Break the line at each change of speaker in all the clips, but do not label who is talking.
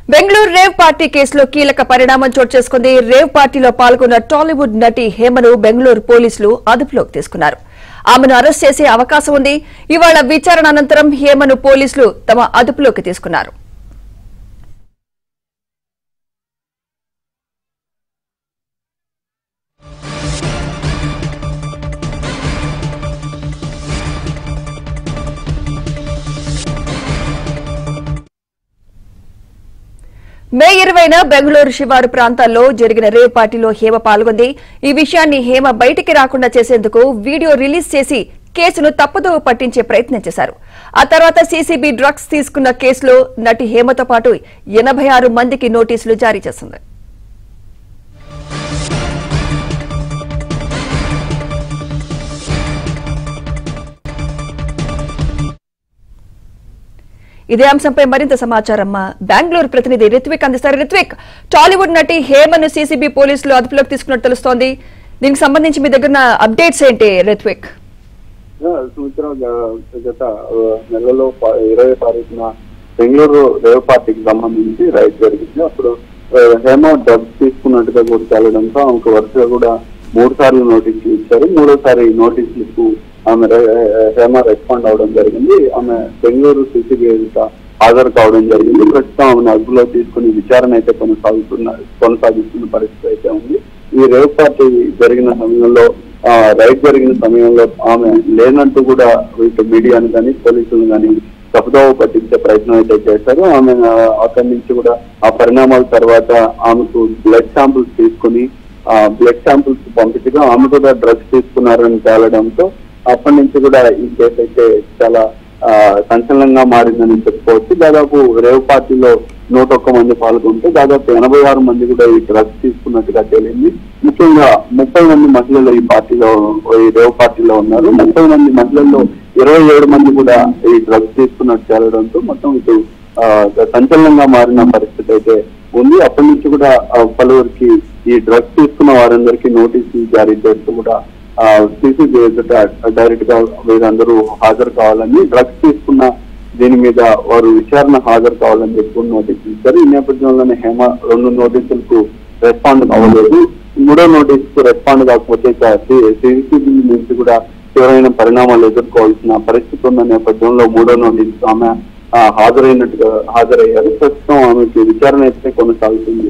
Bengaluru rave party కేసులో కీలక పరిణామం చోటు చేసుకుంది రేవ్ పార్టీలో పాల్గొన్న టాలీవుడ్ నటి హేమను బెంగళూరు పోలీసులు అదుపులోకి తీసుకున్నారు ఆమెను అరెస్ట్ చేసే అవకాశం ఉంది ఇవాళ విచారణ అనంతరం హేమను పోలీసులు తమ అదుపులోకి తీసుకున్నారు మే ఇరవైన బెంగళూరు శివారు ప్రాంతాల్లో జరిగిన రేవ్ పార్టీలో హేమ పాల్గొంది ఈ విషయాన్ని హేమ బయటికి రాకుండా చేసేందుకు వీడియో రిలీజ్ చేసి కేసును తప్పుదోవ పట్టించే ప్రయత్నం చేశారు ఆ తర్వాత సీసీబీ డ్రగ్స్ తీసుకున్న కేసులో నటి హేమతో పాటు ఎనభై ఆరు మందికి నోటీసులు జారీ చేసింది ఇదే అంశంపై మరింత సమాచారం మా బెంగళూరు ప్రతినిధి రిత్విక్ అందిస్తారు రిత్విక్ టాలీవుడ్ నటి హేమను సీసీబీ పోలీసులు అదుపులోకి తీసుకున్నట్టు తెలుస్తోంది దీనికి సంబంధించి మీ దగ్గర ఉన్న అప్డేట్స్ ఏంటి రిత్విక్
సంవత్సరం గత ఆ, నెలలో ప- ఇరవై తారీఖున బెంగళూరు రేవ్ పార్టీకి సంబంధించి రైడ్ జరిగింది అప్పుడు ఆ, హేమ డ్రగ్స్ తీసుకున్నట్టుగా కూడా తెలడంతో ఆమెకు వరుసగా కూడా మూడు సార్లు నోటీసులు ఇచ్చారు మూడోసారి నోటీసులకు ఆమె రె- హేమ రెస్పాండ్ అవడం జరిగింది ఆమె బెంగళూరు సిసిబి ఎదుట హాజరు కావడం జరిగింది ప్రస్తుతం ఆమెను అదుపులో తీసుకుని విచారణ అయితే కొనసాగుతున్న కొనసాగిస్తున్న పరిస్థితి అయితే ఉంది ఈ రేవ్ పార్టీ జరిగిన సమయంలో ఆ, రైడ్ జరిగిన సమయంలో ఆమె లేనంటూ కూడా ఇటు మీడియాను కానీ పోలీసులు కానీ తప్పుదోవ పట్టించే ప్రయత్నం అయితే చేశారు ఆమె ఆ, అక్కడి నుంచి కూడా ఆ పరిణామాల తర్వాత ఆమెకు బ్లడ్ శాంపుల్స్ తీసుకుని ఆ బ్లడ్ శాంపుల్స్ పంపించగా ఆమె కూడా డ్రగ్స్ తీసుకున్నారని తేలడంతో అప్పటి నుంచి కూడా ఈ కేసు అయితే చాలా ఆ, సంచలనంగా మారిందని చెప్పుకోవచ్చు దాదాపు రేవ్ పార్టీలో నూట ఒక్క మంది పాల్గొంటే దాదాపు ఎనభై ఆరు మంది కూడా ఈ డ్రగ్స్ తీసుకున్నట్టుగా తేలింది ముఖ్యంగా ముప్పై మంది మహిళలు ఈ పార్టీలో ఈ రేవ్ పార్టీలో ఉన్నారు ముప్పై మంది మహిళల్లో ఇరవై ఏడు మంది కూడా ఈ డ్రగ్స్ తీసుకున్నట్టు తేలడంతో మొత్తం ఇటు ఆ, సంచలనంగా మారిన పరిస్థితి అయితే ఉంది అప్పటి నుంచి కూడా ఆ, పలువురికి ఈ డ్రగ్స్ తీసుకున్న వారందరికీ నోటీసులు జారీ చేస్తూ కూడా సిసిబి ఎదుట డైరెక్ట్ గా వీరందరూ హాజరు కావాలని డ్రగ్స్ తీసుకున్న దీని మీద వారు విచారణ హాజరు కావాలని చెప్పి కూడా నోటీసులు ఇచ్చారు ఈ నేపథ్యంలోనే హేమ రెండు నోటీసులకు రెస్పాండ్ అవ్వలేదు మూడో నోటీస్ కు రెస్పాండ్ కాకపోతే ఇక సిసిబి నుంచి కూడా తీవ్రమైన పరిణామాలు ఎదుర్కోవాల్సిన పరిస్థితి ఉన్న నేపథ్యంలో మూడో నోటీస్ ఆమె ఆ, హాజరైనట్టుగా హాజరయ్యారు ప్రస్తుతం ఆమెకి విచారణ అయితే కొనసాగుతుంది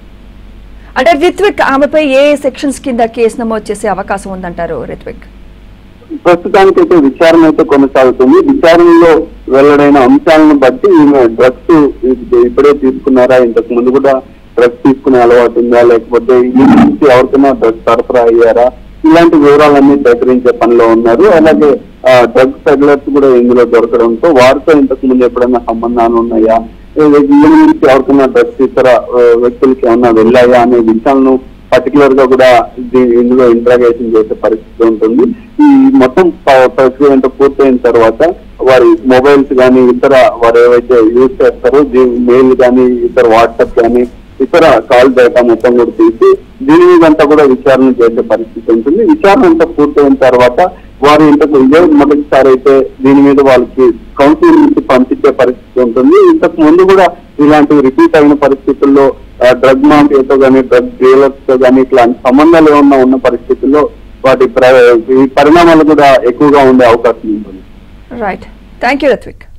అంటే రిత్విక్ ఆమెపై ఏ సెక్షన్స్ కింద కేసు నమోదు చేసే అవకాశం ఉందంటారు రిత్విక్
ప్రస్తుతానికైతే విచారణ అయితే కొనసాగుతుంది విచారణలో వెల్లడైన అంశాలను బట్టి ఈమె డ్రగ్స్ ఇప్పుడే తీసుకున్నారా ఇంతకు ముందు కూడా డ్రగ్స్ తీసుకునే అలవాటు ఉందా లేకపోతే ఈ నుంచి ఎవరికైనా డ్రగ్స్ సరఫరా అయ్యారా ఇలాంటి వివరాలన్నీ సేకరించే పనిలో ఉన్నారు అలాగే డ్రగ్స్ పెడ్లర్స్ కూడా ఇందులో దొరకడంతో వారితో ఇంతకు ముందు ఎప్పుడైనా సంబంధాలు ఉన్నాయా లేదా వీళ్ళ నుంచి ఎవరికైనా డ్రగ్స్ ఇతర ఆ, వ్యక్తులకి ఏమన్నా వెళ్ళాయా అనే విషయాలను పర్టికులర్ గా కూడా దీ- ఇందులో ఇంట్రాగేషన్ చేసే పరిస్థితి ఉంటుంది ఈ మొత్తం ప- ప్రక్రియ అంతా పూర్తయిన తర్వాత వారి మొబైల్స్ కానీ ఇతర వారు ఏవైతే యూజ్ చేస్తారో మెయిల్ కానీ ఇతర వాట్సాప్ కానీ ఇతర కాల్ డేటా మొత్తం కూడా తీసి దీని మీద అంతా కూడా విచారణ చేసే పరిస్థితి ఉంటుంది విచారణ అంతా పూర్తయిన తర్వాత వారు ఇంతకు ఇదే మొదటిసారి అయితే దీని మీద వాళ్ళకి కౌన్సిలింగ్ నుంచి పంపించే పరిస్థితి ఉంటుంది ఇంతకు ముందు కూడా ఇలాంటివి రిపీట్ అయిన పరిస్థితుల్లో డ్రగ్ మాఫియాతో కానీ డ్రగ్ డీలర్స్ తో కానీ ఇట్లాంటి సంబంధాలు ఏమన్నా ఉన్న పరిస్థితుల్లో వాటి ప్ర- ఈ పరిణామాలు కూడా ఎక్కువగా ఉండే అవకాశం ఉంటుంది
రైట్ థ్యాంక్ యూ రిత్విక్